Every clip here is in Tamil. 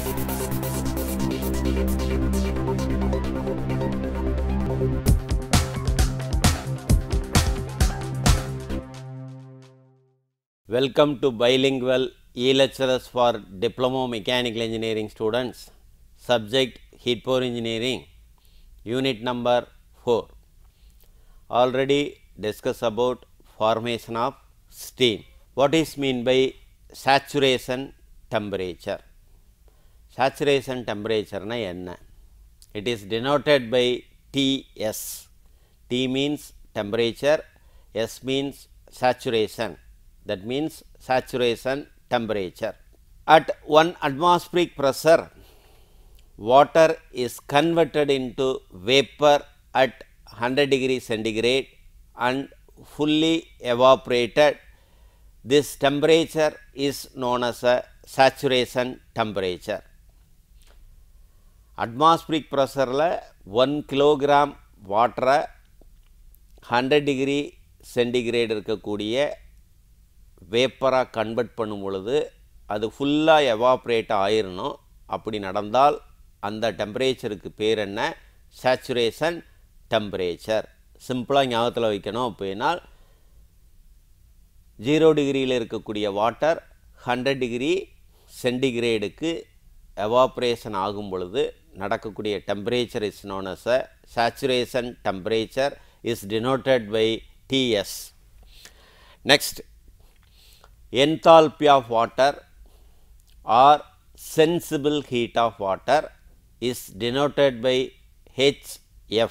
Welcome to bilingual e-lectures for Diploma Mechanical Engineering students. Subject Heat Power Engineering, Unit number 4. Already discussed about formation of steam. What is mean by saturation temperature? Saturation temperature na என்ன? It is denoted by Ts. T means temperature, S means saturation. That means saturation temperature. At 1 atmospheric pressure, water is converted into vapor at 100 degree centigrade and fully evaporated. This temperature is known as a saturation temperature. Atmospheric ப்ரெஷரில் ஒன் கிலோகிராம் வாட்டரை ஹண்ட்ரட் டிகிரி சென்டிகிரேட் இருக்கக்கூடிய வேப்பராக கன்வெர்ட் பண்ணும் பொழுது அது ஃபுல்லாக எவாப்ரேட் ஆயிரணும் அப்படி நடந்தால் அந்த டெம்பரேச்சருக்கு பேர் என்ன சேச்சுரேஷன் டெம்பரேச்சர் சிம்பிளாக ஞாபகத்தில் வைக்கணும் அப்படின்னா ஜீரோ டிகிரியில் இருக்கக்கூடிய வாட்டர் ஹண்ட்ரட் டிகிரி சென்டிகிரேடுக்கு எவாப்ரேஷன் ஆகும் பொழுது நடக்கக்கூடிய temperature is known as a saturation temperature is denoted by TS next enthalpy of water or sensible heat of water is denoted by HF.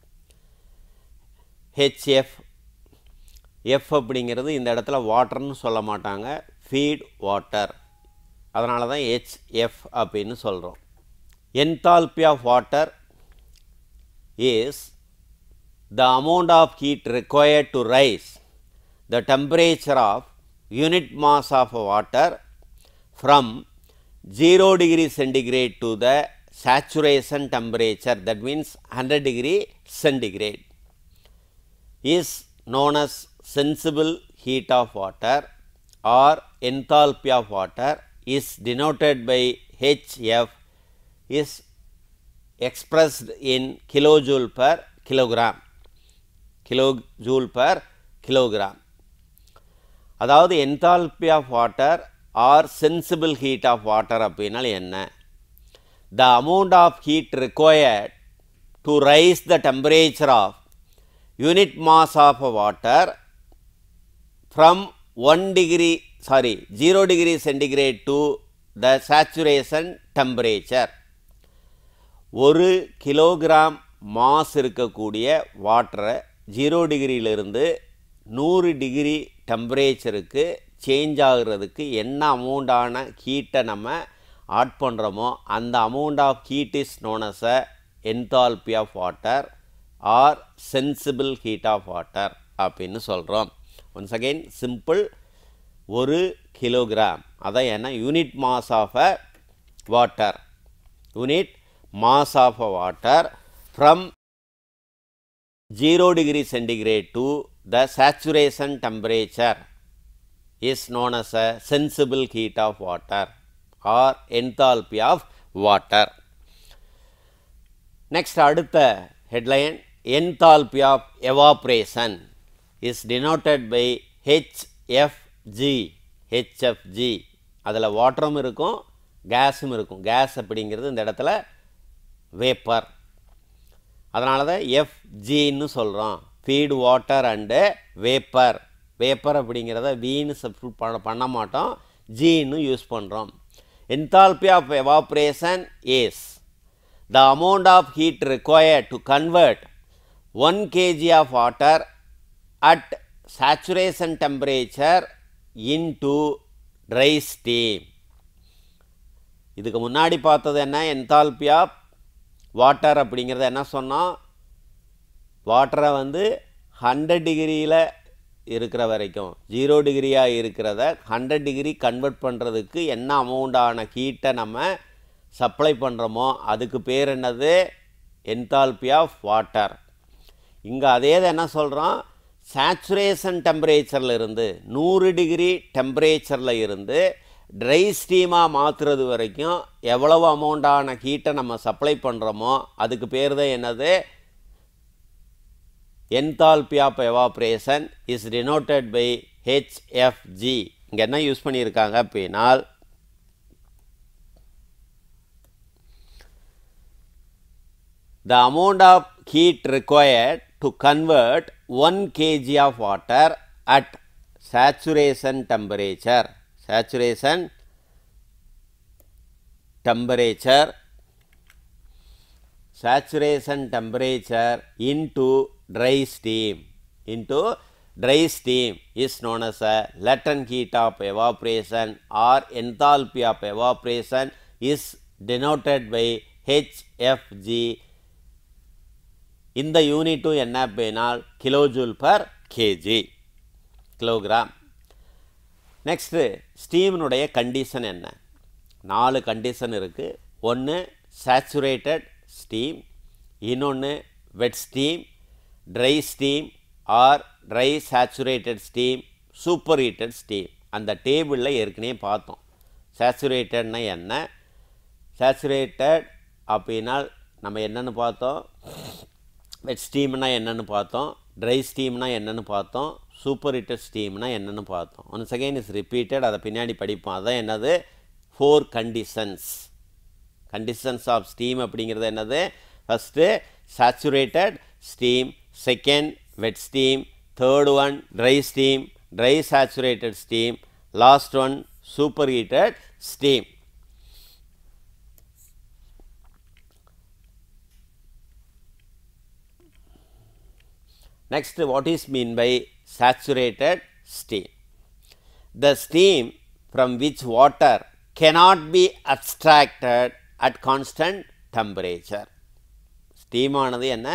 HF F அப்படிங்கிறது இந்த இடத்துல வாட்டர்னு சொல்ல மாட்டாங்க ஃபீட் வாட்டர் அதனால தான் ஹெச்எஃப் அப்படின்னு சொல்கிறோம் enthalpy of water is the amount of heat required to rise the temperature of unit mass of water from 0 degree centigrade to the saturation temperature that means 100 degree centigrade is known as sensible heat of water or enthalpy of water is denoted by HF is expressed in kilojoule per kilogram kilojoule per kilogram அதாவது enthalpy of water or sensible heat of water அப்படின்னால் என்ன the amount of heat required to rise the temperature of unit mass of a water from one degree sorry zero degree centigrade to the saturation temperature ஒரு கிலோகிராம் மாஸ் இருக்கக்கூடிய வாட்டரை ஜீரோ டிகிரியிலிருந்து நூறு டிகிரி டெம்பரேச்சருக்கு சேஞ்ச் ஆகிறதுக்கு என்ன அமௌண்டான ஹீட்டை நம்ம ஆட் பண்ணுறோமோ அந்த amount of heat is known as a enthalpy of water or sensible heat of water அப்படின்னு சொல்கிறோம் ஒன்ஸ் அகெயின் சிம்பிள் ஒரு கிலோகிராம் அதான் என்ன unit mass of a water unit mass of a water from zero degree centigrade to the saturation temperature is known as a sensible heat of water or enthalpy of water. Next அடுத்த headline enthalpy of evaporation is denoted by HFG HFG அதில் வாட்டரும் இருக்கும் கேஸும் இருக்கும் கேஸ் அப்படிங்கிறது இந்த இடத்துல வேப்பர் அதனால தான் எஃப்ஜின்னு சொல்கிறோம் feed water and vapour vapour அப்படிங்கிறத வீன்னு சப்ஸ்டியூட் பண்ண பண்ண மாட்டோம் ஜின்னு யூஸ் பண்ணுறோம் enthalpy of evaporation is the amount of heat required to convert one KG of water at saturation temperature into dry steam இதுக்கு முன்னாடி பார்த்தது என்ன என்தால்பி ஆஃப் வாட்டர் அப்படிங்கிறத என்ன சொன்னோம் வாட்டரை வந்து ஹண்ட்ரட் டிகிரியில் இருக்கிற வரைக்கும் ஜீரோ டிகிரியாக இருக்கிறத ஹண்ட்ரட் டிகிரி கன்வெர்ட் பண்ணுறதுக்கு என்ன அமௌண்டான ஹீட்டை நம்ம சப்ளை பண்ணுறோமோ அதுக்கு பேர் என்னது என்தால்பி ஆஃப் வாட்டர் இங்கே அதே என்ன சொல்கிறோம் சேச்சுரேஷன் டெம்பரேச்சரில் இருந்து நூறு டிகிரி டெம்பரேச்சரில் இருந்து ட்ரை ஸ்டீமாக மாற்றுறது வரைக்கும் எவ்வளவு அமௌண்ட்டான ஹீட்டை நம்ம சப்ளை பண்ணுறோமோ அதுக்கு பேர் தான் என்னது enthalpy of evaporation is denoted by HFG இங்கே என்ன யூஸ் பண்ணியிருக்காங்க அப்படின்னால் the amount of heat required to convert 1 kg of water at saturation temperature saturation temperature saturation temperature into dry steam into dry steam is known as a latent heat of evaporation or enthalpy of evaporation is denoted by HFG இந்த யூனிட்டும் என்ன அப்படின்னால் kilojoule per KG kilogram next ஸ்டீமினுடைய கண்டிஷன் என்ன நாலு கண்டிஷன் இருக்குது ஒன்று சேச்சுரேட்டட் ஸ்டீம் இன்னொன்று wet steam dry steam or dry saturated steam super heated steam அந்த டேபிளில் ஏற்கனவே பார்த்தோம் சேச்சுரேட்டட்னா என்ன சேச்சுரேட்டட் அப்படின்னா நம்ம என்னென்னு பார்த்தோம் வெட் ஸ்டீம்னா என்னென்னு பார்த்தோம் ட்ரை ஸ்டீம்னா என்னென்னு பார்த்தோம் சூப்பர் ஹீட்டட் ஸ்டீம்னா என்னென்னு பார்த்தோம் ஒன்ஸ் அகெயின் இஸ் ரிப்பீட்டட் அதை பின்னாடி படிப்போம் அதான் என்னது four conditions conditions of steam அப்படிங்கிறது என்னது first saturated steam second wet steam third one dry steam dry saturated steam last one super heated steam Next, what is mean by saturated steam? The steam from which water cannot be abstracted at constant temperature. Steam ஆனது என்ன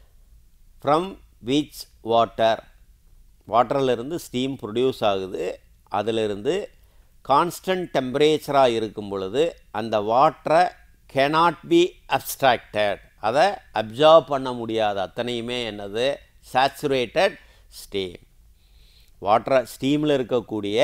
ஃப்ரம் விச் வாட்டர் வாட்டர்லேருந்து ஸ்டீம் ப்ரொடியூஸ் ஆகுது அதிலிருந்து கான்ஸ்டன்ட் டெம்பரேச்சராக இருக்கும் பொழுது அந்த வாட்டரை cannot பி abstracted அதை அப்சார்ப் பண்ண முடியாது அத்தனையுமே என்னது சேச்சுரேட்டட் ஸ்டீம் வாட்டரை ஸ்டீமில் இருக்கக்கூடிய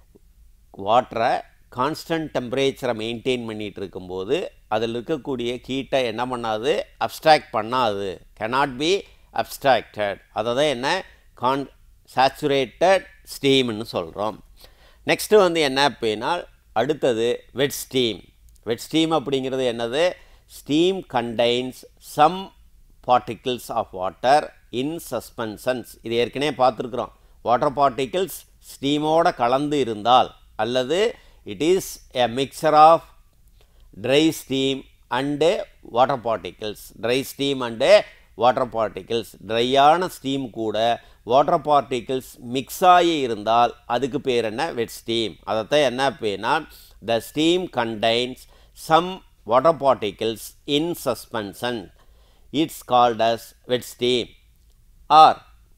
வாட்டரை கான்ஸ்டன்ட் டெம்பரேச்சரை மெயின்டைன் பண்ணிகிட்டு இருக்கும்போது அதில் இருக்கக்கூடிய ஹீட்டை என்ன பண்ணாது அப்ஸ்ட்ராக்ட் பண்ணாது cannot பி அப்ஸ்ட்ராக்டட் அதை தான் என்ன கான் சேச்சுரேட்டட் ஸ்டீம்னு சொல்கிறோம் நெக்ஸ்ட்டு வந்து என்ன அப்படின்னா அடுத்தது வெட் ஸ்டீம் வெட் ஸ்டீம் அப்படிங்கிறது என்னது steam contains some particles of water in suspensions இது ஏற்கனவே பார்த்துருக்குறோம் வாட்டர் பார்ட்டிகிள்ஸ் ஸ்டீமோட கலந்து இருந்தால் அல்லது it is a mixture of dry steam and water particles dry steam and water particles ட்ரையான ஸ்டீம் கூட வாட்டர் பார்ட்டிகிள்ஸ் மிக்ஸ் ஆகி இருந்தால் அதுக்கு பேர் என்ன வெட் ஸ்டீம் அதைத்தான் என்ன அப்படின்னா the steam contains some water particles in suspension it's called as wet steam or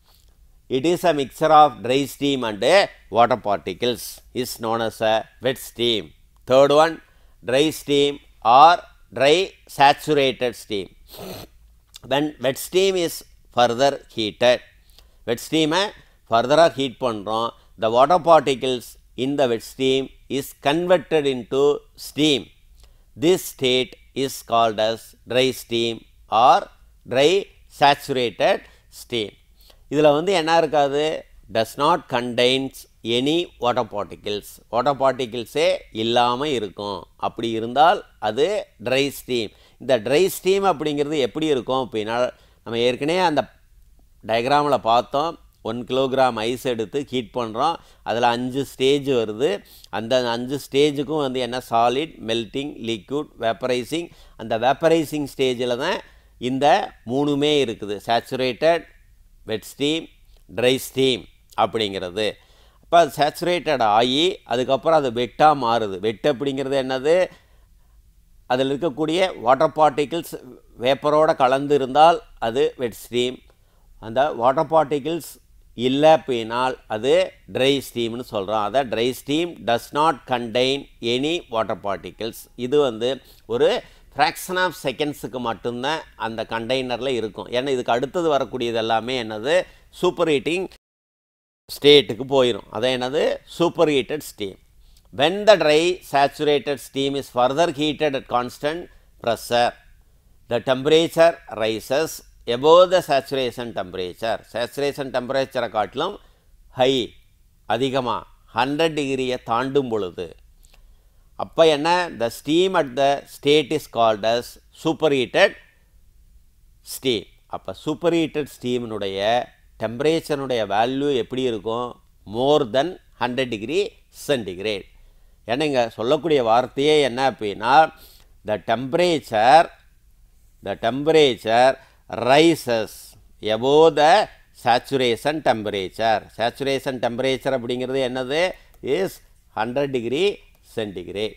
it is a mixture of dry steam and uh, water particles is known as a wet steam third one dry steam or dry saturated steam when wet steam is further heated wet steam further heat பண்ணுறோம் the water particles in the wet steam is converted into steam this state is called as dry steam or dry saturated steam இதில் வந்து என்ன இருக்காது does not contains any water particles water பார்ட்டிகிள்ஸே இல்லாமல் இருக்கும் அப்படி இருந்தால் அது ட்ரை ஸ்டீம் இந்த ட்ரை ஸ்டீம் அப்படிங்கிறது எப்படி இருக்கும் அப்படின்னா நம்ம ஏற்கனவே அந்த டயக்ராமில் பார்த்தோம் ஒன் கிலோகிராம் ஐஸ் எடுத்து ஹீட் பண்ணுறோம் அதில் அஞ்சு ஸ்டேஜ் வருது அந்த அஞ்சு ஸ்டேஜுக்கும் வந்து என்ன சாலிட் மெல்ட்டிங் லிக்விட் வேப்பரைசிங் அந்த வேப்பரைசிங் ஸ்டேஜில் தான் இந்த மூணுமே இருக்குது saturated wet steam dry steam அப்படிங்கிறது அப்போ அது சேச்சுரேட்டட் ஆகி அதுக்கப்புறம் அது வெட்டாக மாறுது வெட் அப்படிங்கிறது என்னது அதில் இருக்கக்கூடிய வாட்டர் பார்ட்டிகிள்ஸ் வேப்பரோடு கலந்து இருந்தால் அது வெட் ஸ்டீம் அந்த வாட்டர் பார்ட்டிகிள்ஸ் இல்லை அப்படின்னால் அது ட்ரை ஸ்டீம்னு சொல்கிறோம் அதை dry steam does not contain any water particles இது வந்து ஒரு ஃப்ராக்ஷன் ஆஃப் செகண்ட்ஸுக்கு மட்டும்தான் அந்த கண்டெய்னரில் இருக்கும் ஏன்னா இதுக்கு அடுத்தது வரக்கூடியது எல்லாமே என்னது சூப்பர் ஹீட்டிங் ஸ்டேட்டுக்கு போயிடும் அதை என்னது super heated steam when the dry saturated steam is further heated at constant pressure the temperature rises above the saturation temperature saturation temperature காட்டிலும் ஹை அதிகமாக ஹண்ட்ரட் டிகிரியை தாண்டும் பொழுது அப்போ என்ன the steam at the state is called as super heated steam அப்போ சூப்பர் ஹீட்டட் ஸ்டீமினுடைய டெம்பரேச்சருடைய வேல்யூ எப்படி இருக்கும் more than hundred degree centigrade ஏன்னா இங்கே சொல்லக்கூடிய வார்த்தையே என்ன அப்படின்னா the temperature the temperature rises above the saturation temperature saturation temperature அப்படிங்கிறது என்னது இஸ் ஹண்ட்ரட் டிகிரி சென்டிகிரேட்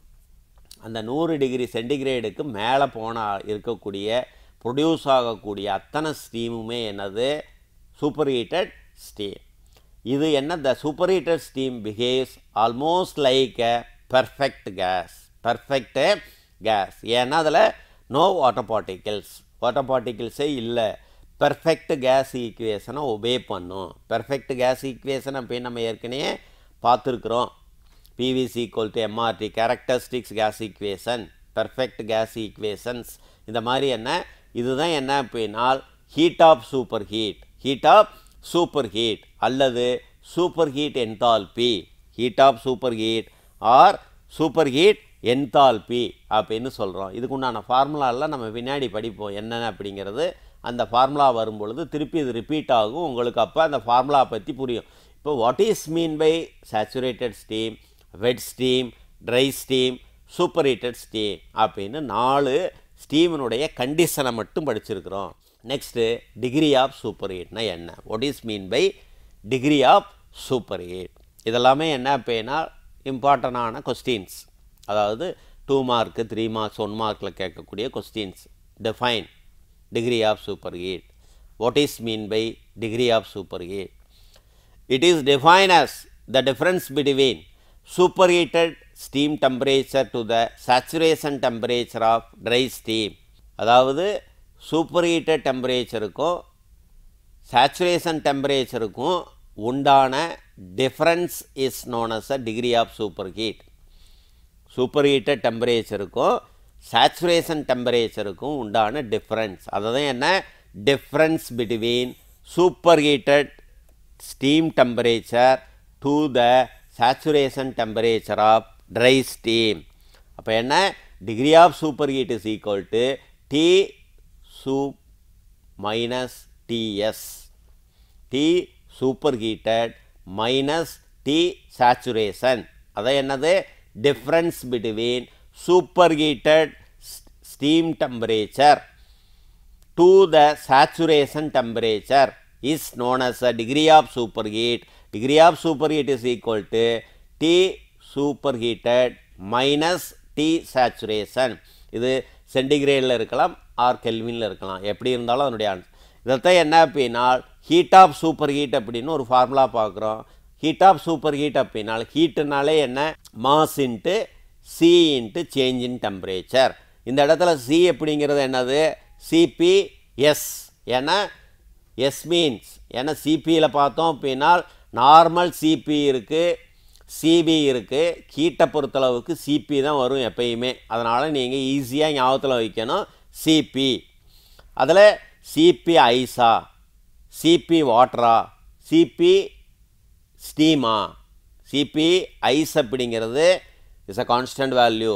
அந்த நூறு டிகிரி சென்டிகிரேடுக்கு மேலே போனால் இருக்கக்கூடிய ப்ரொடியூஸ் ஆகக்கூடிய அத்தனை ஸ்டீமுமே என்னது சூப்பர் ஹீட்டட் ஸ்டீம் இது என்ன the super heated steam behaves almost like a perfect gas perfect gas ஏன்னா அதில் நோ வாட்டர் பார்ட்டிகிள்ஸ் வாட்டர் பார்ட்டிகிள்ஸே இல்லை பெர்ஃபெக்ட் கேஸ் ஈக்குவேஷனை ஒபே பண்ணும் பெர்ஃபெக்ட் கேஸ் ஈக்குவேஷன் அப்படின்னு நம்ம ஏற்கனவே பார்த்துருக்குறோம் PVC equal to MRT characteristics gas equation perfect gas equations இந்த மாதிரி என்ன இதுதான் என்ன அப்படின்னா heat of superheat heat of superheat அல்லது superheat enthalpy heat of superheat or super superheat enthalpy அப்படின்னு சொல்கிறோம் இதுக்கு உண்டான ஃபார்முலாலாம் நம்ம பின்னாடி படிப்போம் என்னென்ன அப்படிங்கிறது அந்த ஃபார்முலா வரும்பொழுது திருப்பி இது ரிப்பீட் ஆகும் உங்களுக்கு அப்போ அந்த ஃபார்முலா பற்றி புரியும் இப்போ what is mean by saturated steam wet steam dry steam super heated steam அப்படின்னு நாலு ஸ்டீமினுடைய கண்டிஷனை மட்டும் படிச்சிருக்கிறோம் நெக்ஸ்ட்டு டிகிரி ஆஃப் சூப்பர் ஹீட்னா என்ன what is mean by degree of superheat இதெல்லாமே என்ன அப்படின்னா இம்பார்ட்டண்டான கொஸ்டின்ஸ் அதாவது two mark three marks one மார்க்கில் கேட்கக்கூடிய questions define degree of superheat. What is mean by degree of superheat? It is defined as the difference between superheated steam temperature to the saturation temperature of dry steam. அதாவது சூப்பர் ஹீட்டட் டெம்பரேச்சருக்கும் சேச்சுரேஷன் டெம்பரேச்சருக்கும் உண்டான difference is known as a degree of superheat superheated டெம்பரேச்சருக்கும் சேச்சுரேஷன் டெம்பரேச்சருக்கும் உண்டான டிஃப்ரென்ஸ் அதுதான் என்ன difference between super heated steam temperature to the saturation temperature of dry steam அப்போ என்ன degree of superheat is equal to T sup minus TS T superheated minus T saturation அதான் என்னது difference between superheated steam temperature to the saturation temperature is known as a degree of superheat. Degree of superheat is equal to T superheated minus T saturation. இது சென்டிகிரேடில் இருக்கலாம் ஆர் கெல்வினில் இருக்கலாம் எப்படி இருந்தாலும் அதனுடைய ஆன்சர் இதைத்தான் என்ன அப்படின்னா ஹீட் ஆஃப் சூப்பர் ஹீட் அப்படின்னு ஒரு ஃபார்முலா பார்க்குறோம் ஹீட் ஆஃப் சூப்பர் ஹீட் அப்படின்னா ஹீட்டுனாலே என்ன mass into C into change in temperature இந்த இடத்துல சி அப்படிங்கிறது என்னது சிபிஎஸ் ஏன்னா எஸ் மீன்ஸ் ஏன்னா சிபியில் பார்த்தோம் அப்படின்னா நார்மல் சிபி இருக்குது சிபி இருக்குது ஹீட்டை பொறுத்தளவுக்கு சிபி தான் வரும் எப்பயுமே அதனால் நீங்கள் ஈஸியாக ஞாபகத்தில் வைக்கணும் சிபி அதில் சிபி ஐஸா சிபி வாட்டரா சிபி ஸ்டீமா சிபி ஐஸ் அப்படிங்கிறது is a constant value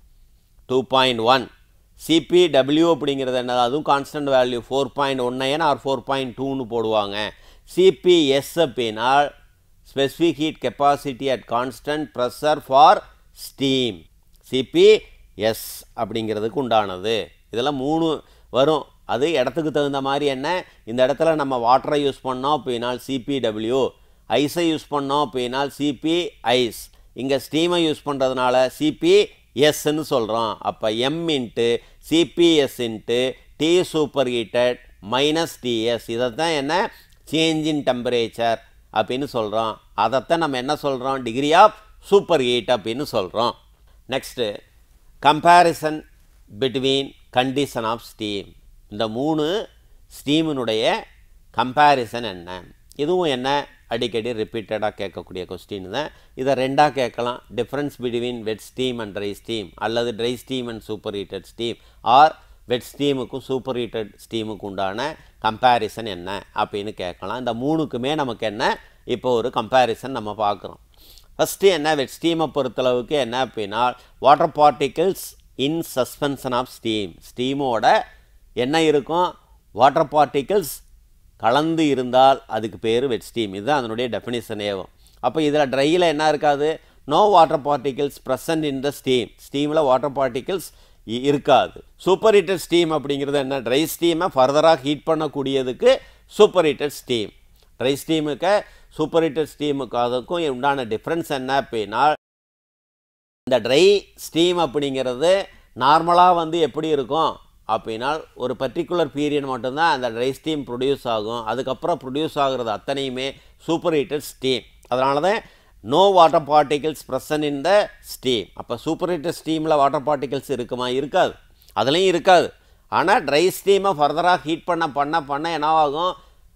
two point one CPW அப்படிங்கிறது என்னது அதுவும் constant value four point one nine or four point டூன்னு போடுவாங்க சிபிஎஸ் அப்படின்னா specific heat capacity at constant pressure for steam CPS அப்படிங்கிறதுக்கு உண்டானது இதெல்லாம் மூணு வரும் அது இடத்துக்கு தகுந்த மாதிரி என்ன இந்த இடத்துல நம்ம வாட்டரை யூஸ் பண்ணோம் அப்படின்னா சிபிடபிள்யூ ஐஸை யூஸ் பண்ணோம் அப்படின்னா சிபி ஐஸ் இங்கே ஸ்டீமை யூஸ் பண்ணுறதுனால சிபிஎஸ்ன்னு சொல்கிறோம் அப்போ M into CPS into T superheated minus TS இதை தான் என்ன சேஞ்ச் இன் டெம்பரேச்சர் அப்படின்னு சொல்கிறோம் அதைத்தான் நம்ம என்ன சொல்கிறோம் டிகிரி ஆஃப் சூப்பர் ஹீட் அப்படின்னு சொல்கிறோம் next comparison between condition of steam இந்த மூணு ஸ்டீமினுடைய கம்பேரிசன் என்ன இதுவும் என்ன அடிக்கடி ரிப்பீட்டடாக கேட்கக்கூடிய கொஸ்டின் தான் இதை ரெண்டாக கேட்கலாம் difference between wet steam and dry steam அல்லது dry steam and super heated steam or wet ஸ்டீமுக்கும் சூப்பர் ஹீட்டட் ஸ்டீமுக்கு உண்டான கம்பேரிசன் என்ன அப்படின்னு கேட்கலாம் இந்த மூணுக்குமே நமக்கு என்ன இப்போ ஒரு கம்பேரிசன் நம்ம பார்க்குறோம் ஃபஸ்ட்டு என்ன வெட் ஸ்டீமை பொறுத்தளவுக்கு என்ன அப்படின்னா water particles in suspension of steam ஸ்டீமோட என்ன இருக்கும் வாட்டர் பார்ட்டிகிள்ஸ் கலந்து இருந்தால் அதுக்கு பேர் வெட் ஸ்டீம் இதுதான் அதனுடைய டெஃபினிஷன் ஏவும் அப்போ இதில் ட்ரையில் என்ன இருக்காது no water particles present in the steam ஸ்டீமில் வாட்டர் பார்ட்டிகிள்ஸ் இருக்காது சூப்பர் ஹீட்டட் ஸ்டீம் அப்படிங்கிறது என்ன ட்ரை ஸ்டீமை ஃபர்தராக ஹீட் பண்ணக்கூடியதுக்கு சூப்பர் ஹீட்டட் ஸ்டீம் ட்ரை ஸ்டீமுக்கு சூப்பர் ஹீட்டட் ஸ்டீமுக்கு அதுக்கும் உண்டான டிஃப்ரென்ஸ் என்ன அப்படின்னா இந்த ட்ரை ஸ்டீம் அப்படிங்கிறது நார்மலாக வந்து எப்படி இருக்கும் அப்படின்னா ஒரு பர்டிகுலர் பீரியட் மட்டும்தான் அந்த ட்ரை ஸ்டீம் ப்ரொடியூஸ் ஆகும் அதுக்கப்புறம் ப்ரொடியூஸ் ஆகிறது அத்தனையுமே சூப்பர் ஹீட்டட் ஸ்டீம் அதனால தான் no water particles present in the steam அப்போ சூப்பர் ஹீட்டட் ஸ்டீமில் வாட்டர் பார்ட்டிகிள்ஸ் இருக்குமா இருக்காது அதுலேயும் இருக்காது ஆனால் ட்ரை ஸ்டீமை ஃபர்தராக ஹீட் பண்ண பண்ண பண்ண என்னவாகும்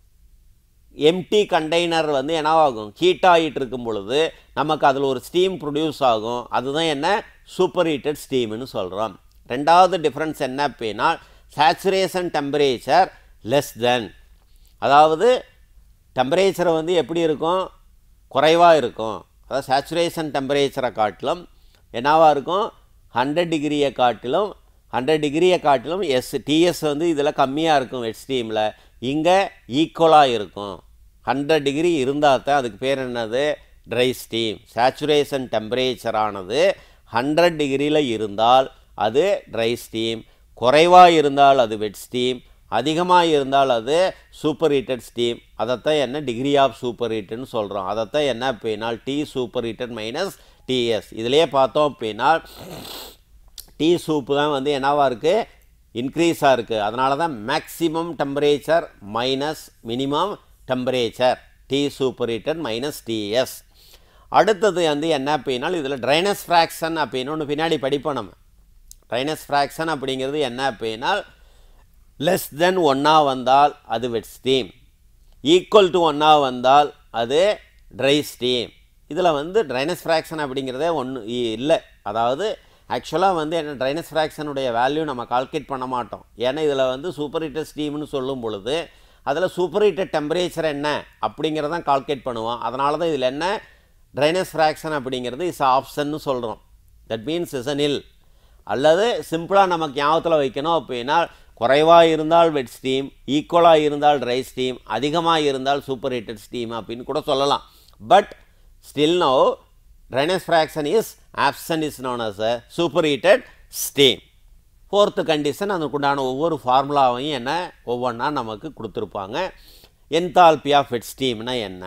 எம்டி கண்டெய்னர் வந்து என்னவாகும் ஹீட் ஆகிட்டு இருக்கும் பொழுது நமக்கு அதில் ஒரு ஸ்டீம் ப்ரொடியூஸ் ஆகும் அதுதான் என்ன சூப்பர் ஹீட்டட் ஸ்டீம்னு சொல்கிறோம் ரெண்டாவது டிஃப்ரென்ஸ் என்ன அப்படின்னா சேச்சுரேஷன் டெம்பரேச்சர் லெஸ் தென் அதாவது டெம்பரேச்சரை வந்து எப்படி இருக்கும் குறைவாக இருக்கும் அதாவது சேச்சுரேஷன் டெம்பரேச்சரை காட்டிலும் என்னவாக இருக்கும் ஹண்ட்ரட் டிகிரியை காட்டிலும் ஹண்ட்ரட் டிகிரியை காட்டிலும் எஸ் டிஎஸ் வந்து இதில் கம்மியாக இருக்கும் வெட் ஸ்டீமில் இங்கே ஈக்குவலாக இருக்கும் ஹண்ட்ரட் டிகிரி இருந்தால் தான் அதுக்கு பேர் என்னது ட்ரை ஸ்டீம் சேச்சுரேஷன் டெம்பரேச்சரானது ஹண்ட்ரட் டிகிரியில் இருந்தால் அது ட்ரை ஸ்டீம் குறைவாக இருந்தால் அது வெட் ஸ்டீம் அதிகமாக இருந்தால் அது சூப்பர் ஹீட்டட் ஸ்டீம் அதைத்தான் என்ன டிகிரி ஆஃப் சூப்பர் ஹீட்டுன்னு சொல்கிறோம் அதைத்தான் என்ன அப்படின்னா T superheated minus TS இதிலேயே பார்த்தோம் அப்படின்னா டீ சூப்பு தான் வந்து என்னவாக இருக்குது இன்க்ரீஸாக இருக்குது அதனால தான் maximum temperature minus minimum temperature T superheated minus TS அடுத்தது வந்து என்ன அப்படின்னா இதில் ட்ரைனஸ் ஃப்ராக்ஷன் அப்படின்னு ஒன்று பின்னாடி படிப்போம் நம்ம ட்ரைனஸ் ஃப்ராக்ஷன் அப்படிங்கிறது என்ன அப்படின்னா லெஸ் தென் ஒன்னாக வந்தால் அது வெட் ஸ்டீம் ஈக்குவல் டு ஒன்னாக வந்தால் அது ட்ரை ஸ்டீம் இதில் வந்து ட்ரைனஸ் ஃப்ராக்ஷன் அப்படிங்கிறதே ஒன்று இல்லை அதாவது ஆக்சுவலாக வந்து என்ன ட்ரைனஸ் ஃப்ராக்ஷனுடைய வேல்யூ நம்ம கால்குலேட் பண்ண மாட்டோம் ஏன்னா இதில் வந்து சூப்பர் ஹீட்டர் ஸ்டீம்னு சொல்லும் பொழுது அதில் சூப்பர் ஹீட்டர் டெம்பரேச்சர் என்ன அப்படிங்கிறதான் கால்குலேட் பண்ணுவோம் அதனால தான் இதில் என்ன ட்ரைனஸ் ஃப்ராக்ஷன் அப்படிங்கிறது இஸ் ஆப்ஷன்னு சொல்கிறோம் தட் மீன்ஸ் இஸ் அ நில் அல்லது சிம்பிளாக நமக்கு ஞாபகத்தில் வைக்கணும் அப்படின்னா குறைவாக இருந்தால் வெட் ஸ்டீம் ஈக்குவலாக இருந்தால் ட்ரை ஸ்டீம் அதிகமாக இருந்தால் சூப்பர் ஹீட்டட் ஸ்டீம் அப்படின்னு கூட சொல்லலாம் but still no dryness fraction is absent is known as a super heated steam fourth condition அதுக்குண்டான ஒவ்வொரு ஃபார்முலாவையும் என்ன ஒவ்வொன்றா நமக்கு கொடுத்துருப்பாங்க என்தால்பி ஆஃப் வெட் ஸ்டீம்னா என்ன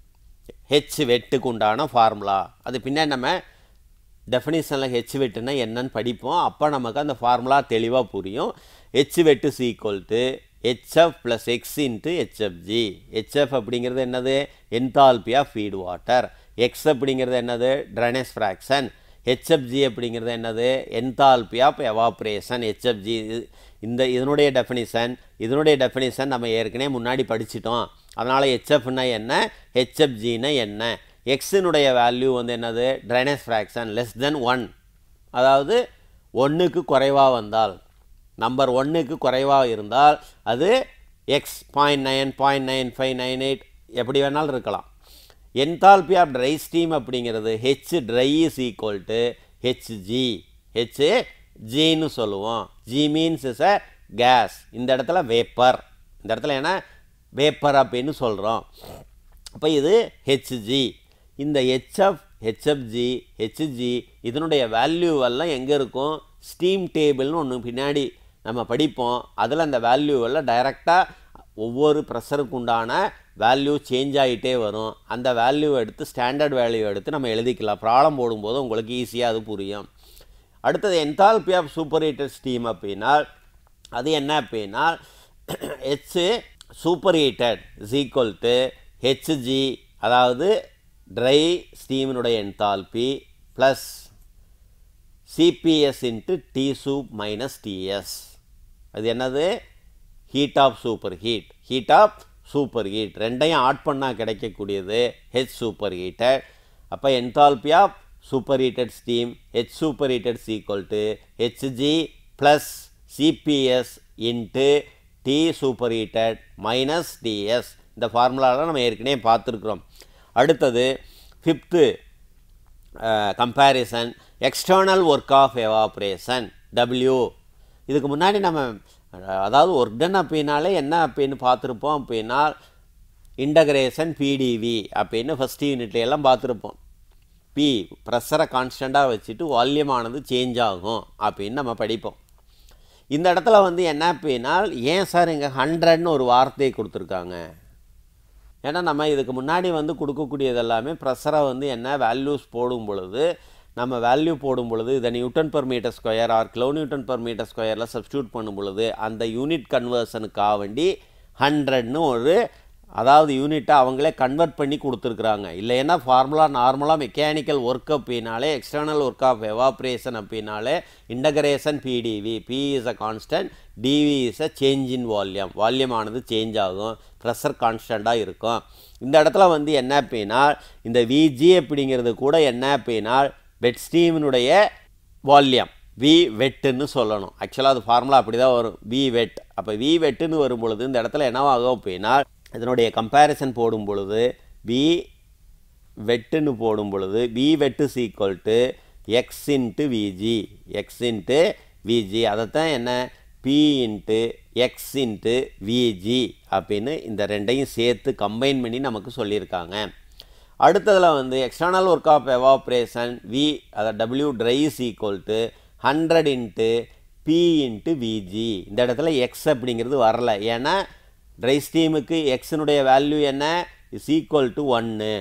ஹெச் வெட்டுக்கு உண்டான ஃபார்முலா அது பின்னாடி நம்ம டெஃபினிஷனில் ஹெச் வெட்டுனா என்னன்னு படிப்போம் அப்போ நமக்கு அந்த ஃபார்முலா தெளிவாக புரியும் H wet is equal to HF plus X into HFG HF அப்படிங்கிறது என்னது enthalpy of feed water X அப்படிங்கிறது என்னது ட்ரைனஸ் ஃப்ராக்ஷன் ஹெச்எஃப்ஜி அப்படிங்கிறது என்னது என்தால்பி ஆஃப் எவாப்ரேஷன் ஹெச்எஃப்ஜி இந்த இதனுடைய டெஃபினிஷன் இதனுடைய டெஃபினிஷன் நம்ம ஏற்கனவே முன்னாடி படிச்சிட்டோம் அதனால் ஹெச்எஃப்னா என்ன ஹெச்எஃப்ஜினா என்ன எக்ஸினுடைய வேல்யூ வந்து என்னது dryness fraction less than one அதாவது ஒன்றுக்கு குறைவாக வந்தால் நம்பர் ஒன்றுக்கு குறைவாக இருந்தால் அது X point nine point nine five nine eight எப்படி வேணாலும் இருக்கலாம் என்தால்பி ஆஃப் ட்ரை ஸ்டீம் அப்படிங்கிறது H dry is equal to HG H ஜின்னு சொல்லுவோம் G means is a gas இந்த இடத்துல வேப்பர் இந்த இடத்துல என்ன வேப்பர் அப்படின்னு சொல்கிறோம் அப்போ இது ஹெச்ஜி இந்த ஹெச்எஃப் ஹெச்எஃப்ஜி ஹெச்ஜி இதனுடைய வேல்யூ எல்லாம் எங்கே இருக்கும் ஸ்டீம் டேபிள்னு ஒன்று பின்னாடி நம்ம படிப்போம் அதில் அந்த வேல்யூவெல்லாம் டைரெக்டாக ஒவ்வொரு ப்ரெஷருக்கு உண்டான வேல்யூ சேஞ்ச் ஆகிட்டே வரும் அந்த வேல்யூ எடுத்து ஸ்டாண்டர்ட் வேல்யூ எடுத்து நம்ம எழுதிக்கலாம் ப்ராப்ளம் போடும்போது உங்களுக்கு ஈஸியாக அது புரியும் அடுத்தது enthalpy of superheater steam அப்படின்னா அது என்ன அப்படின்னா H superheated is equal to HG அதாவது ட்ரை ஸ்டீமினுடைய enthalpy plus CPS into T sup minus TS அது என்னது heat of superheat heat of superheat ரெண்டையும் ஆட் பண்ணால் கிடைக்கக்கூடியது ஹெச் சூப்பர் ஹீட்டட் அப்போ enthalpy of super heated steam H superheated equal to HG plus CPS into T superheated minus TS இந்த ஃபார்முலாவில் நம்ம ஏற்கனவே பார்த்துருக்குறோம் அடுத்தது fifth comparison external work of evaporation W இதுக்கு முன்னாடி நம்ம அதாவது ஒர்க் டன் அப்படின்னாலே என்ன அப்படின்னு பார்த்துருப்போம் அப்படின்னா இன்டகிரேஷன் பிடிவி அப்படின்னு ஃபஸ்ட் யூனிட்ல எல்லாம் பார்த்துருப்போம் பி ப்ரெஷரை கான்ஸ்டண்ட்டாக வச்சுட்டு வால்யூமானது சேஞ்ச் ஆகும் அப்படின்னு நம்ம படிப்போம் இந்த இடத்துல வந்து என்ன அப்படின்னா ஏன் சார் இங்கே ஹண்ட்ரட்னு ஒரு வார்த்தையை கொடுத்துருக்காங்க ஏன்னா நம்ம இதுக்கு முன்னாடி வந்து கொடுக்கக்கூடியது எல்லாமே ப்ரெஷரை வந்து என்ன வேல்யூஸ் போடும் பொழுது நம்ம வேல்யூ போடும் பொழுது இதை newton per metre square or kilonewton per metre ஸ்கொயரில் சப்ஸ்டியூட் பண்ணும் பொழுது அந்த யூனிட் கன்வர்ஷனுக்காக வேண்டி ஹண்ட்ரட்னு ஒரு அதாவது யூனிட்டை அவங்களே கன்வெர்ட் பண்ணி கொடுத்துருக்குறாங்க இல்லைன்னா ஃபார்முலா நார்மலாக மெக்கானிக்கல் ஒர்க் அப்படின்னாலே எக்ஸ்டர்னல் ஒர்க் ஆஃப் எவாப்ரேஷன் அப்படின்னாலே integration PDV P is a constant DV is a change in volume volume ஆனது சேஞ்ச் ஆகும் ப்ரெஷர் கான்ஸ்டண்ட்டாக இருக்கும் இந்த இடத்துல வந்து என்ன அப்படின்னா இந்த விஜி அப்படிங்கிறது கூட என்ன அப்படின்னா வெட் ஸ்டீமினுடைய வால்யூம் வி வெட்டுன்னு சொல்லணும் ஆக்சுவலாக அது ஃபார்முலா அப்படி தான் வரும் வி வெட் அப்போ வி வெட்டுன்னு வரும் பொழுது இந்த இடத்துல என்னவாகும் அப்படின்னா இதனுடைய கம்பேரிசன் போடும் பொழுது வி வெட்டுன்னு போடும் பொழுது V wet is equal to X into VG X into VG அதைத்தான் என்ன P into X into VG அப்படின்னு இந்த ரெண்டையும் சேர்த்து கம்பைன் பண்ணி நமக்கு சொல்லியிருக்காங்க அடுத்ததில் வந்து external work of evaporation V அதை W dry is equal to hundred into P into VG இந்த இடத்துல எக்ஸ் அப்படிங்கிறது வரல ஏன்னா ட்ரை ஸ்டீமுக்கு எக்ஸினுடைய வேல்யூ என்ன இஸ் ஈக்குவல் டு ஒன்று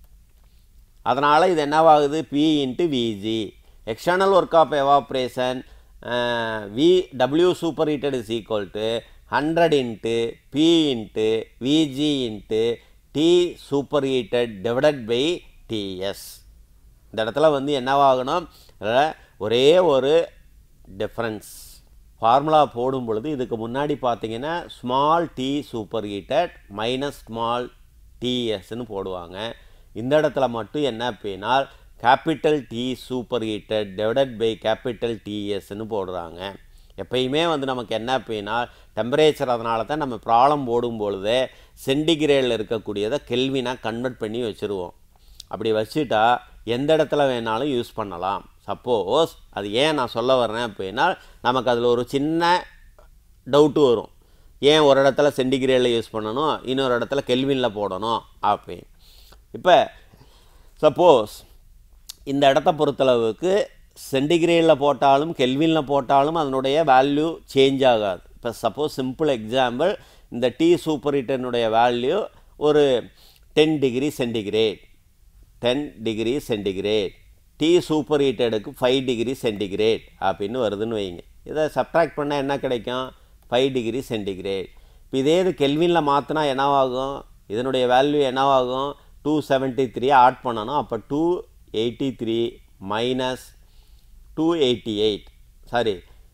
அதனால் இது என்னவாகுது P into VG external work of evaporation V W superheated is equal to hundred into P into VG into T superheated divided by TS இந்த இடத்துல வந்து என்னவாகணும் ஒரே ஒரு டிஃப்ரென்ஸ் ஃபார்முலா போடும் பொழுது இதுக்கு முன்னாடி பார்த்தீங்கன்னா small T superheated minus small டிஎஸ்ன்னு போடுவாங்க இந்த இடத்துல மட்டும் என்ன அப்படின்னா capital T superheated divided by capital டிஎஸ்ன்னு போடுறாங்க எப்பயுமே வந்து நமக்கு என்ன அப்படின்னா டெம்பரேச்சர் அதனால தான் நம்ம ப்ராப்ளம் போடும் பொழுது சென்டிகிரேடில் இருக்கக்கூடியதை கெல்வினாக கன்வெர்ட் பண்ணி வச்சுருவோம் அப்படி வச்சுட்டா எந்த இடத்துல வேணாலும் யூஸ் பண்ணலாம் சப்போஸ் அது ஏன் நான் சொல்ல வர்றேன் அப்படின்னா நமக்கு அதில் ஒரு சின்ன டவுட்டு வரும் ஏன் ஒரு இடத்துல சென்டிகிரேடில் யூஸ் பண்ணணும் இன்னொரு இடத்துல கெல்வினில் போடணும் அப்படின்னு இப்போ சப்போஸ் இந்த இடத்த பொறுத்தளவுக்கு சென்டிகிரேடில் போட்டாலும் கெல்வினில் போட்டாலும் அதனுடைய வேல்யூ சேஞ்ச் ஆகாது இப்போ சப்போஸ் சிம்பிள் எக்ஸாம்பிள் இந்த டி சூப்பர் ஹீட்டனுடைய வேல்யூ ஒரு ten degree centigrade ten degree centigrade T super ஹீட்டடுக்கு ஃபைவ் டிகிரி சென்டிகிரேட் அப்படின்னு வருதுன்னு வைங்க இதை சப்ட்ராக்ட் பண்ணால் என்ன கிடைக்கும் ஃபைவ் டிகிரி சென்டிகிரேட் இப்போ இதே இது கெல்வினில் மாற்றினா என்னவாகும் இதனுடைய வேல்யூ என்னவாகும் டூ செவன்ட்டி த்ரீ ஆட் பண்ணணும் அப்போ two eighty three minus two eighty eight sorry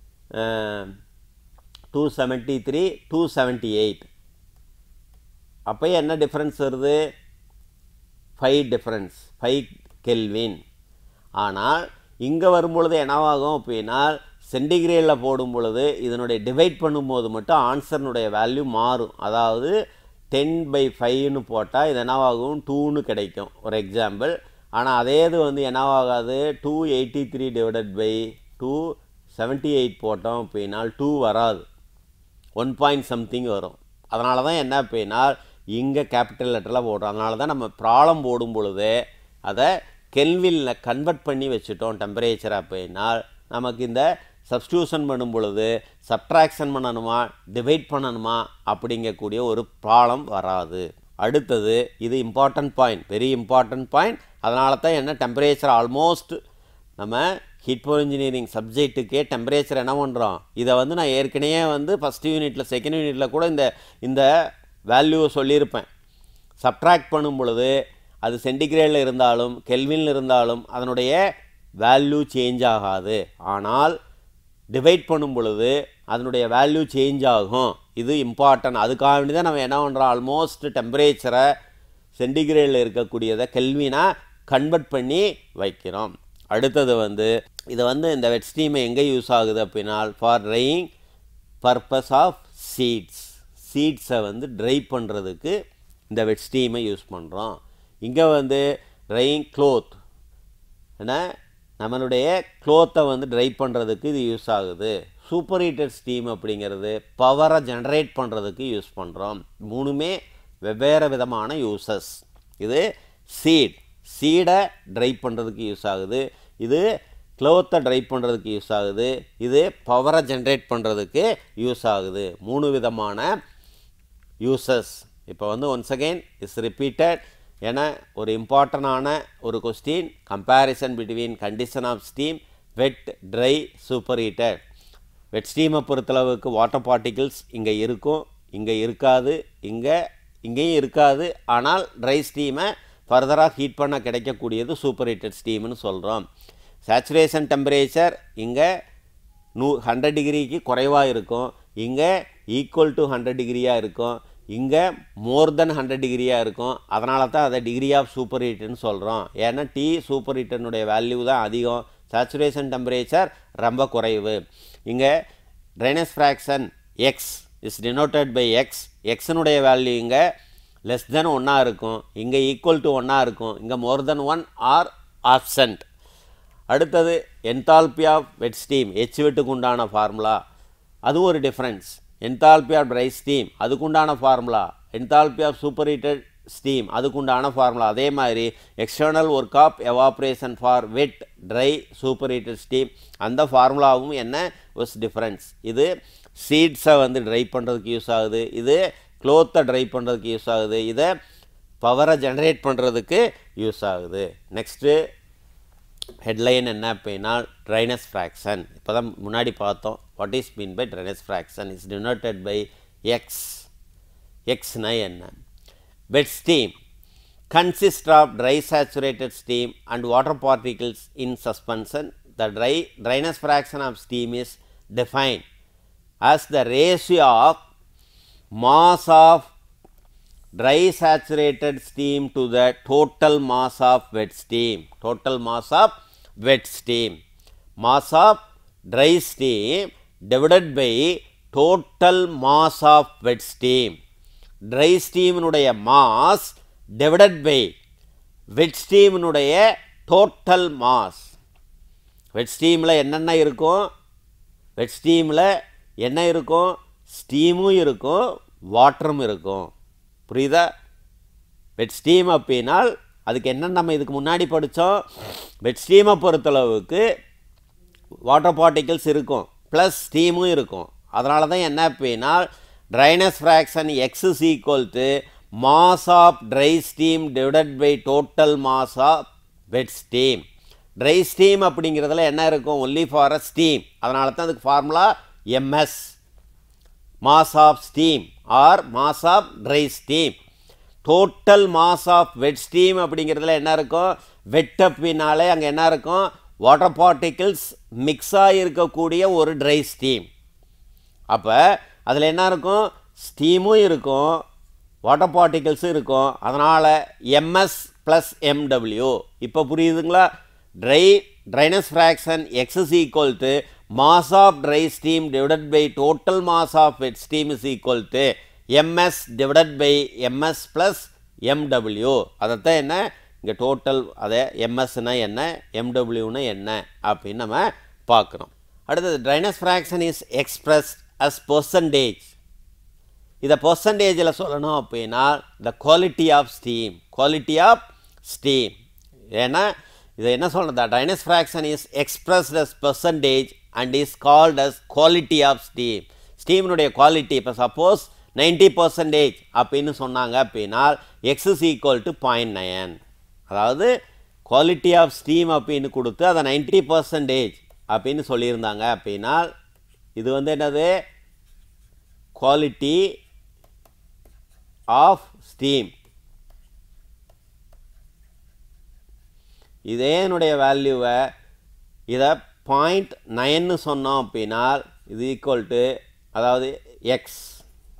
two seventy three two seventy eight அப்போ என்ன டிஃப்ரென்ஸ் வருது ஃபைவ் டிஃப்ரென்ஸ் ஃபைவ் கெல்வின் ஆனால் இங்கே வரும்பொழுது என்னவாகும் அப்படின்னா சென்டிகிரேடில் போடும் பொழுது இதனுடைய டிவைட் பண்ணும்போது மட்டும் ஆன்சர்னுடைய வேல்யூ மாறும் அதாவது டென் பை ஃபைவ்னு போட்டால் இது என்னவாகும் டூன்னு கிடைக்கும் ஒரு எக்ஸாம்பிள் ஆனால் அதே இது வந்து என்னவாகாது two eighty three divided by two seventy eight போட்டோம் அப்படின்னா டூ வராது ஒன் பாயிண்ட் சம்திங் வரும் அதனால தான் என்ன அப்படின்னா இங்கே கேபிட்டல் லெட்டரில் போடுறோம் அதனால தான் நம்ம ப்ராப்ளம் போடும் பொழுது அதை கெல்வினில் கன்வெர்ட் பண்ணி வச்சுட்டோம் டெம்பரேச்சர் அப்படின்னா நமக்கு இந்த சப்ஸ்டியூஷன் பண்ணும் பொழுது சப்ட்ராக்ஷன் பண்ணணுமா டிவைட் பண்ணணுமா அப்படிங்கக்கூடிய ஒரு ப்ராப்ளம் வராது அடுத்தது இது important point very important point அதனால தான் என்ன டெம்பரேச்சர் ஆல்மோஸ்ட் நம்ம ஹீட் பவர் இன்ஜினியரிங் சப்ஜெக்ட்டுக்கே டெம்பரேச்சர் என்ன பண்ணுறோம் இதை வந்து நான் ஏற்கனவே வந்து ஃபஸ்ட் யூனிட்டில் செகண்ட் யூனிட்டில் கூட இந்த இந்த வேல்யூவை சொல்லியிருப்பேன் சப்ட்ராக்ட் பண்ணும் பொழுது அது சென்டிகிரேடில் இருந்தாலும் கெல்வினில் இருந்தாலும் அதனுடைய வேல்யூ சேஞ்ச் ஆகாது ஆனால் டிவைட் பண்ணும் பொழுது அதனுடைய வேல்யூ சேஞ்ச் ஆகும் இது இம்பார்ட்டன்ட் அதுக்காக வேண்டி தான் நம்ம என்ன பண்ணுறோம் ஆல்மோஸ்ட் டெம்பரேச்சரை சென்டிகிரேடில் இருக்கக்கூடியதை கெல்வினாக கன்வெர்ட் பண்ணி வைக்கிறோம் அடுத்தது வந்து இது வந்து இந்த வெட் ஸ்டீம் எங்கே யூஸ் ஆகுது அப்படின்னா for drying purpose of seeds சீட்ஸை வந்து ட்ரை பண்ணுறதுக்கு இந்த வெட் ஸ்டீமை யூஸ் பண்ணுறோம் இங்கே வந்து ட்ரையிங் க்ளோத் ஏன்னா நம்மளுடைய க்ளோத்தை வந்து ட்ரை பண்ணுறதுக்கு இது யூஸ் ஆகுது சூப்பர் ஹீட்டட் ஸ்டீம் அப்படிங்கிறது பவரை ஜென்ரேட் பண்ணுறதுக்கு யூஸ் பண்ணுறோம் மூணுமே வெவ்வேறு விதமான யூசஸ் இது சீட் சீடை ட்ரை பண்ணுறதுக்கு யூஸ் ஆகுது இது க்ளோத்தை ட்ரை பண்ணுறதுக்கு யூஸ் ஆகுது இது பவரை ஜென்ரேட் பண்ணுறதுக்கு யூஸ் ஆகுது மூணு விதமான யூசஸ் இப்போ வந்து ஒன்ஸ் அகெயின் இஸ் ரிப்பீட்டட் ஏன்னா ஒரு இம்பார்ட்டண்டான ஒரு question comparison between condition of steam wet dry superheated wet ஸ்டீமை பொறுத்தளவுக்கு வாட்டர் பார்ட்டிகிள்ஸ் இங்கே இருக்கும் இங்கே இருக்காது இங்கே இங்கேயும் இருக்காது ஆனால் ட்ரை ஸ்டீமை ஃபர்தராக ஹீட் பண்ண கிடைக்கக்கூடியது சூப்பர் ஹீட்டட் ஸ்டீம்னு சொல்கிறோம் சேச்சுரேஷன் டெம்பரேச்சர் இங்கே நூ ஹண்ட்ரட் டிகிரிக்கு குறைவாக இருக்கும் இங்கே ஈக்குவல் டு ஹண்ட்ரட் டிகிரியாக இருக்கும் இங்கே மோர் தென் ஹண்ட்ரட் டிகிரியாக இருக்கும் அதனால தான் அதை டிகிரி ஆஃப் சூப்பர் ஹீட்டுன்னு சொல்கிறோம் ஏன்னா டி சூப்பர் ஹீட்டனுடைய வேல்யூ தான் அதிகம் சேச்சுரேஷன் டெம்பரேச்சர் ரொம்ப குறைவு இங்கே dryness fraction X is denoted by X எக்ஸனுடைய வேல்யூ இங்கே லெஸ் தென் ஒன்றா இருக்கும் இங்கே ஈக்குவல் டு ஒன்றா இருக்கும் இங்கே more than one or absent அடுத்தது enthalpy of wet steam H வெட்டுக்கு உண்டான ஃபார்முலா அது ஒரு difference enthalpy of dry steam அதுக்குண்டான formula enthalpy of super heated steam அதுக்குண்டான ஃபார்முலா அதே மாதிரி external work of evaporation for wet dry super heated steam அந்த ஃபார்முலாவும் என்ன வாஸ் டிஃப்ரென்ஸ் இது சீட்ஸை வந்து ட்ரை பண்ணுறதுக்கு யூஸ் ஆகுது இது க்ளோத்தை ட்ரை பண்ணுறதுக்கு யூஸ் ஆகுது இதை பவரை ஜென்ரேட் பண்ணுறதுக்கு யூஸ் ஆகுது நெக்ஸ்ட்டு ஹெட்லைன் என்ன அப்படின்னா ட்ரைனஸ் ஃப்ராக்ஷன் இப்போ தான் முன்னாடி பார்த்தோம் what is mean by dryness fraction is denoted by X எக்ஸ்னா என்ன wet steam consist of dry saturated steam and water particles in suspension. The dry dryness fraction of steam is defined as the ratio of mass of dry saturated steam to the total mass of wet steam. Total mass of wet steam. Mass of dry steam divided by total mass of wet steam. Dry ஸ்டீமினுடைய மாஸ் டிவைடட் பை வெட் ஸ்டீமினுடைய டோட்டல் மாஸ் வெட் ஸ்டீமில் என்னென்ன இருக்கும் வெட் ஸ்டீமில் என்ன இருக்கும் ஸ்டீமும் இருக்கும் வாட்டரும் இருக்கும் புரியுதா வெட் ஸ்டீம் அப்படின்னால் அதுக்கு என்ன நம்ம இதுக்கு முன்னாடி படித்தோம் வெட் ஸ்டீமை பொறுத்தளவுக்கு வாட்டர் பார்ட்டிகிள்ஸ் இருக்கும் ப்ளஸ் ஸ்டீமும் இருக்கும் அதனால தான் என்ன அப்படின்னா dryness fraction X is equal to mass of dry steam divided by total mass of wet steam dry steam அப்படிங்கிறதுல என்ன இருக்கும் ஒன்லி ஃபார் அ ஸ்டீம் அதனால தான் அதுக்கு formula MS mass of steam or mass of dry steam total mass of wet steam அப்படிங்கிறதுல என்ன இருக்கும் வெட் அப்படின்னாலே அங்கே என்ன இருக்கும் வாட்டர் பார்ட்டிகிள்ஸ் மிக்ஸாக இருக்கக்கூடிய ஒரு ட்ரை ஸ்டீம் அப்போ அதில் என்ன இருக்கும் ஸ்டீமும் இருக்கும் வாட்டர் பார்ட்டிகிள்ஸும் இருக்கும் அதனால் எம்எஸ் ப்ளஸ் எம்டபிள்யூ இப்போ புரியுதுங்களா dry dryness fraction X is equal to mass of dry steam divided by total mass of wet steam is equal to MS divided by MS plus MW அதைத்தான் என்ன இங்கே டோட்டல் அதை எம்எஸ்னா என்ன எம்டபிள்யூனா என்ன அப்படின்னு நம்ம பார்க்குறோம் அடுத்தது dryness fraction is express as percentage இதை பர்சன்டேஜில் சொல்லணும் அப்படின்னா the quality of steam quality of steam ஏன்னா இதை என்ன சொல்கிறது dryness fraction is expressed as percentage and is called as quality of steam ஸ்டீமினுடைய குவாலிட்டி இப்போ சப்போஸ் நைன்ட்டி பர்சன்டேஜ் அப்படின்னு சொன்னாங்க அப்படின்னா x is equal to point nine அதாவது குவாலிட்டி ஆஃப் ஸ்டீம் அப்படின்னு கொடுத்து அதை நைன்ட்டி பர்சன்டேஜ் அப்படின்னு சொல்லியிருந்தாங்க அப்படின்னா இது வந்து என்னது குவாலிட்டி ஆஃப் ஸ்டீம் இதே என்னுடைய வேல்யூவை இதை பாயிண்ட் நைன்னு சொன்னோம் அப்படின்னா இது ஈக்குவல் டு அதாவது எக்ஸ்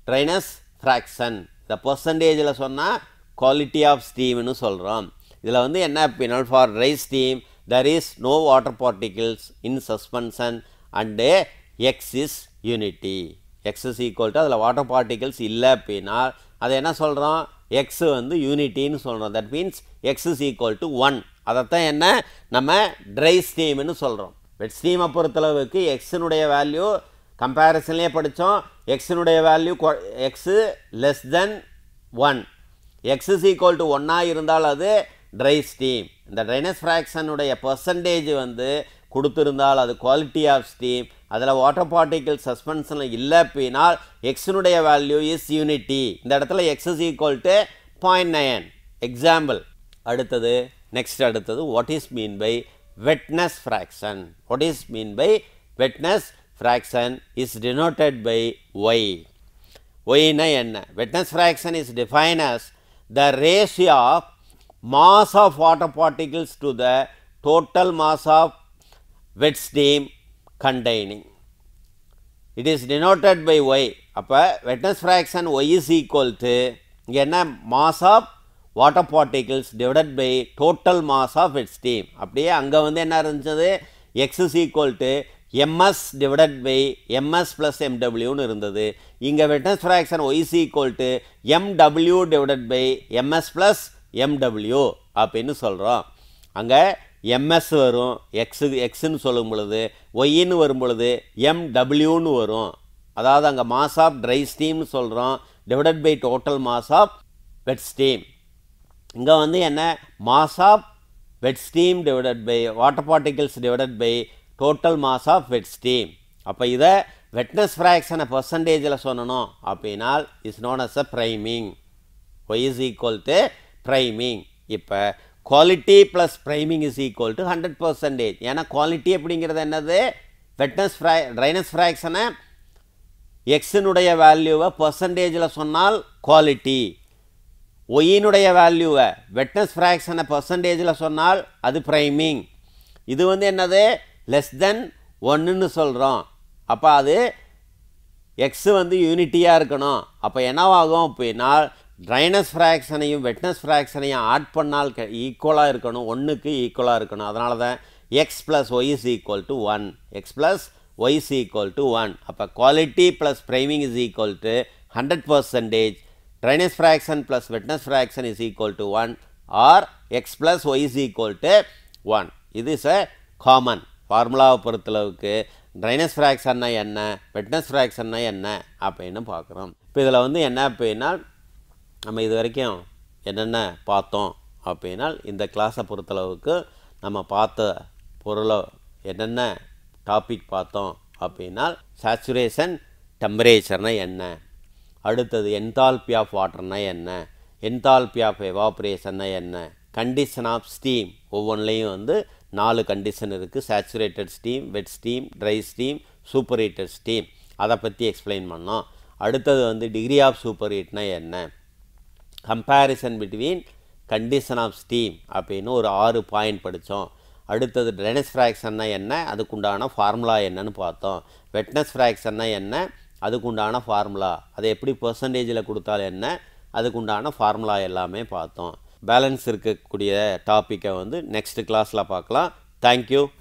ட்ரைனஸ் ஃப்ராக்ஷன் இந்த பர்சன்டேஜில் சொன்னால் குவாலிட்டி ஆஃப் ஸ்டீம்னு சொல்கிறோம் இதில் வந்து என்ன அப்படின்னா for dry steam there is no water particles in suspension and x is unity x is equal to அதில் வாட்டர் பார்ட்டிகிள்ஸ் இல்லை அப்படின்னா அதை என்ன சொல்கிறோம் எக்ஸ் வந்து யூனிட்டின்னு சொல்கிறோம் that means x is equal to one அதைத்தான் என்ன நம்ம ட்ரை ஸ்டீம்னு சொல்கிறோம் வெட் ஸ்டீமை பொறுத்தளவுக்கு எக்ஸினுடைய வேல்யூ கம்பேரிசன்லேயே படித்தோம் எக்ஸினுடைய value x less than one x is equal to ஒன்னாக இருந்தால் அது ட்ரை ஸ்டீம் இந்த ட்ரைனஸ் ஃப்ராக்ஷனுடைய பர்சன்டேஜ் வந்து கொடுத்துருந்தால் அது குவாலிட்டி ஆஃப் ஸ்டீம் அதில் வாட்டர் பார்ட்டிகிள் சஸ்பென்ஷனில் இல்லை அப்படின்னா எக்ஸினுடைய வேல்யூ இஸ் யூனிட்டி இந்த இடத்துல x is equal to point nine example அடுத்தது நெக்ஸ்ட் அடுத்தது what is mean by wetness fraction what is mean by wetness fraction is denoted by y ஒய்னா என்ன wetness fraction is define as the ratio of mass of water particles to the total mass of wet steam containing. It is denoted by y. அப்போ wetness fraction y is equal to இங்கே என்ன mass of water particles divided by total mass of wet steam. அப்படியே அங்கே வந்து என்ன இருந்துச்சது x is equal to ms divided by ms plus mwன்னு இருந்தது இங்கே wetness fraction y is equal to mw divided by ms plus எம்டபிள்யூ அப்படின்னு சொல்கிறோம் அங்கே எம்எஸ் வரும் எக்ஸு எக்ஸுன்னு சொல்லும் பொழுது ஒய்ன்னு வரும் பொழுது எம்டபிள்யூன்னு வரும் அதாவது அங்கே மாஸ் ஆஃப் ட்ரை ஸ்டீம்னு சொல்கிறோம் divided by total mass of wet steam இங்கே வந்து என்ன mass of wet steam divided by water particles divided by total mass of wet steam அப்போ இதை வெட்னஸ் ஃப்ராக்ஷனை பர்சன்டேஜில் சொல்லணும் அப்படின்னா is known as a priming y is equal to priming இப்போ quality plus priming is equal to hundred percentage ஏன்னா குவாலிட்டி அப்படிங்கிறது என்னது வெட்னஸ் ஃப்ரா ட்ரைனஸ் ஃப்ராக்ஷனை எக்ஸினுடைய வேல்யூவை பர்சன்டேஜில் சொன்னால் குவாலிட்டி ஒய்யினுடைய வேல்யூவை வெட்னஸ் ஃப்ராக்ஷனை பர்சன்டேஜில் சொன்னால் அது ப்ரைமிங் இது வந்து என்னது லெஸ் தென் ஒன்றுன்னு சொல்கிறோம் அப்போ அது எக்ஸு வந்து யூனிட்டியாக இருக்கணும் அப்போ என்னவாகும் அப்படின்னா ட்ரைனஸ் ஃப்ராக்ஷனையும் வெட்னஸ் ஃப்ராக்ஷனையும் ஆட் பண்ணால் ஈக்குவலாக இருக்கணும் ஒன்றுக்கு ஈக்குவலாக இருக்கணும் அதனால தான் x plus y is equal to one x plus y is equal to one அப்போ quality plus priming is equal to hundred percentage dryness fraction plus wetness fraction is equal to one or x plus y is equal to one இது இஸ் அ காமன் ஃபார்முலாவை பொறுத்தளவுக்கு ட்ரைனஸ் ஃப்ராக்ஷன்னா என்ன வெட்னஸ் ஃப்ராக்ஷன்னா என்ன அப்படின்னு பார்க்குறோம் இப்போ இதில் வந்து என்ன அப்படின்னா நம்ம இது வரைக்கும் என்னென்ன பார்த்தோம் அப்படின்னா இந்த கிளாஸை பொறுத்தளவுக்கு நம்ம பார்த்த பொருளை என்னென்ன டாபிக் பார்த்தோம் அப்படின்னா சேச்சுரேஷன் டெம்பரேச்சர்னா என்ன அடுத்தது என்தால்பி ஆஃப் வாட்டர்னா என்ன என்தால்பி ஆஃப் எவாப்ரேஷன்னா என்ன கண்டிஷன் ஆஃப் ஸ்டீம் ஒவ்வொன்றிலையும் வந்து நாலு கண்டிஷன் இருக்குது saturated steam wet steam dry steam super heated steam அதை பற்றி எக்ஸ்பிளைன் பண்ணோம் அடுத்தது வந்து டிகிரி ஆஃப் சூப்பர் ஹீட்னா என்ன comparison between condition of steam அப்படின்னு ஒரு ஆறு பாயிண்ட் படித்தோம் அடுத்தது ட்ரெனஸ் ஃப்ராக்ஷன்னா என்ன அதுக்குண்டான ஃபார்முலா என்னன்னு பார்த்தோம் வெட்னஸ் ஃப்ராக்ஷன்னா என்ன அதுக்குண்டான ஃபார்முலா அதை எப்படி பர்சன்டேஜில் கொடுத்தால் என்ன அதுக்குண்டான ஃபார்முலா எல்லாமே பார்த்தோம் பேலன்ஸ் இருக்கக்கூடிய டாப்பிக்கை வந்து நெக்ஸ்ட் கிளாஸில் பார்க்கலாம் தேங்க்யூ